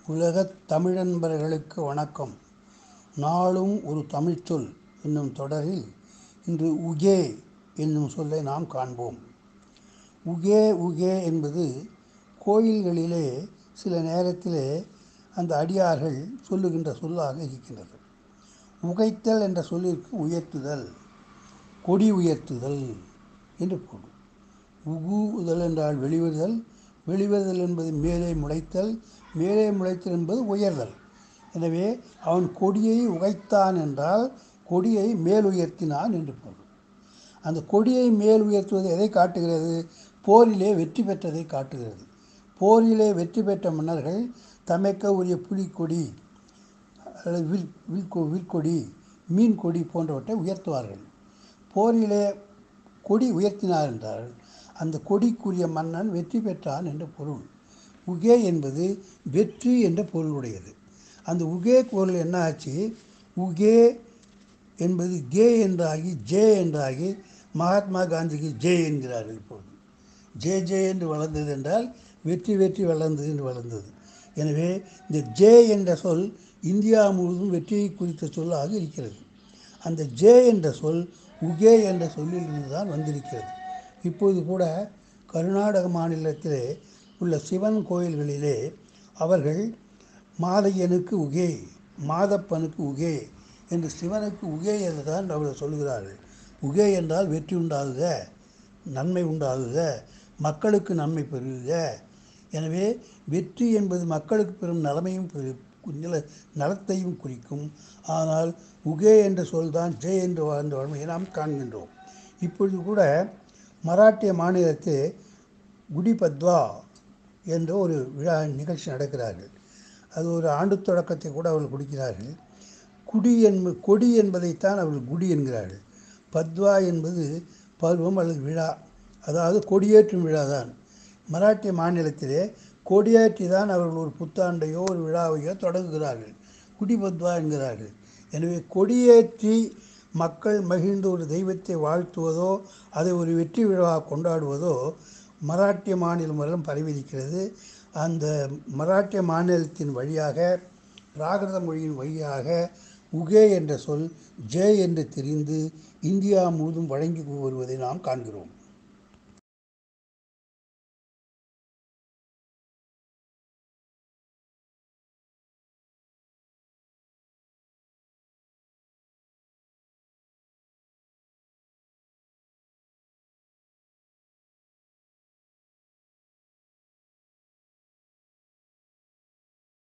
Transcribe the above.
உலகத் தமிழன்பர்களுக்கு வணக்கம் நாளும் ஒரு தமிழ்ச்சொல் என்னும் தொடரில் இன்று உகே என்னும் சொல்லை நாம் காண்போம் உகே உகே என்பது கோயில்களிலே சில நேரத்திலே அந்த அடியார்கள் சொல்லுகின்ற சொல்லாக இருக்கின்றது உகைத்தல் என்ற சொல்லிற்கு உயர்த்துதல் கொடி உயர்த்துதல் என்று பொருள் உகுதல் என்றால் வெளிவருதல் வெளிவருதல் என்பது மேலே முளைத்தல் மேலே முளைத்தல் என்பது உயர்தல் எனவே அவன் கொடியை உகைத்தான் என்றால் கொடியை மேல் உயர்த்தினான் என்று பொருள் அந்த கொடியை மேல் உயர்த்துவது எதை காட்டுகிறது போரிலே வெற்றி பெற்றதை காட்டுகிறது போரிலே வெற்றி பெற்ற மன்னர்கள் தமக்க உரிய புலிக்கொடி அல்லது வில் வில்கொ விற்கொடி மீன் கொடி போன்றவற்றை உயர்த்துவார்கள் போரிலே கொடி உயர்த்தினார் என்றால் அந்த கொடிக்குரிய மன்னன் வெற்றி பெற்றான் என்ற பொருள் உகே என்பது வெற்றி என்ற பொருளுடையது அந்த உகே பொருள் என்ன ஆச்சு உகே என்பது கே என்றாகி ஜே என்றாகி மகாத்மா காந்திக்கு ஜே என்கிறார்கள் இப்போது ஜே ஜே என்று வளர்ந்தது என்றால் வெற்றி வெற்றி வளர்ந்தது என்று வளர்ந்தது எனவே இந்த ஜே என்ற சொல் இந்தியா முழுவதும் வெற்றியை குறித்த சொல்லாக இருக்கிறது அந்த ஜே என்ற சொல் உகே என்ற சொல்லிலிருந்து தான் வந்திருக்கிறது இப்போது கூட கர்நாடக மாநிலத்திலே உள்ள சிவன் கோயில்களிலே அவர்கள் மாதையனுக்கு உகே மாதப்பனுக்கு உகே என்று சிவனுக்கு உகே என்று தான் அவர்கள் சொல்கிறார்கள் உகே என்றால் வெற்றி உண்டாகுக நன்மை உண்டாகுக மக்களுக்கு நன்மை பெறுக எனவே வெற்றி என்பது மக்களுக்கு பெறும் நலமையும் நில நலத்தையும் குறிக்கும் ஆனால் உகே என்ற சொல் தான் ஜெய் என்று வாழ்ந்த வன்மையை நாம் காண்கின்றோம் இப்பொழுது கூட மராட்டிய மாநிலத்தில் குடிபத்வா என்ற ஒரு விழா நிகழ்ச்சி நடக்கிறார்கள் அது ஒரு ஆண்டு தொடக்கத்தை கூட அவர்கள் கொடுக்கிறார்கள் குடி என்ப கொடி என்பதைத்தான் அவர்கள் குடி என்கிறார்கள் பத்வா என்பது பருவம் அல்லது விழா அதாவது கொடியேற்றும் விழா தான் மராட்டிய மாநிலத்திலே கொடியேற்றி தான் அவர்கள் ஒரு புத்தாண்டையோ ஒரு விழாவையோ தொடங்குகிறார்கள் குடிபத்வா என்கிறார்கள் எனவே கொடியேற்றி மக்கள் மகிழ்ந்து ஒரு தெய்வத்தை வாழ்த்துவதோ அதை ஒரு வெற்றி விழாவாக கொண்டாடுவதோ மராட்டிய மாநிலம் வரையும் பரவியிருக்கிறது அந்த மராட்டிய மாநிலத்தின் வழியாக பிராகிருத மொழியின் வழியாக உகே என்ற சொல் ஜே என்று தெரிந்து இந்தியா முழுவதும் வழங்கி வருவதை நாம் காண்கிறோம்